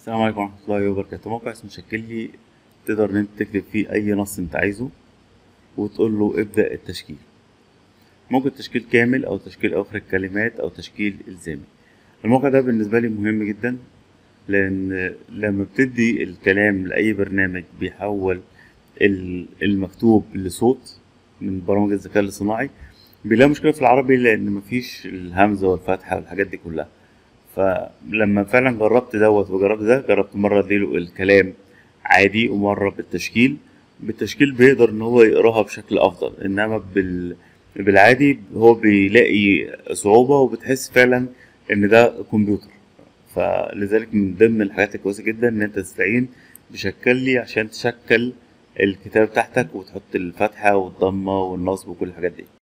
السلام عليكم ورحمة الله وبركاته موقع اسمه شكل لي تقدر ان انت تكتب فيه اي نص انت عايزه وتقول له ابدأ التشكيل ممكن تشكيل كامل او تشكيل اخر الكلمات او تشكيل الزامي الموقع ده بالنسبة لي مهم جدا لان لما بتدي الكلام لاي برنامج بيحول ال- المكتوب لصوت من برامج الذكاء الاصطناعي بيلاقي مشكلة في العربي لان مفيش الهمزة والفتحة والحاجات دي كلها فلما فعلا جربت دوت وجربت ده جربت مرة اديله الكلام عادي ومرة بالتشكيل بالتشكيل بيقدر ان هو يقراها بشكل افضل انما بال... بالعادي هو بيلاقي صعوبة وبتحس فعلا ان ده كمبيوتر فلذلك من ضمن الحاجات الكويسة جدا ان انت تستعين بشكل لي عشان تشكل الكتابة بتاعتك وتحط الفتحة والضمة والنصب وكل الحاجات دي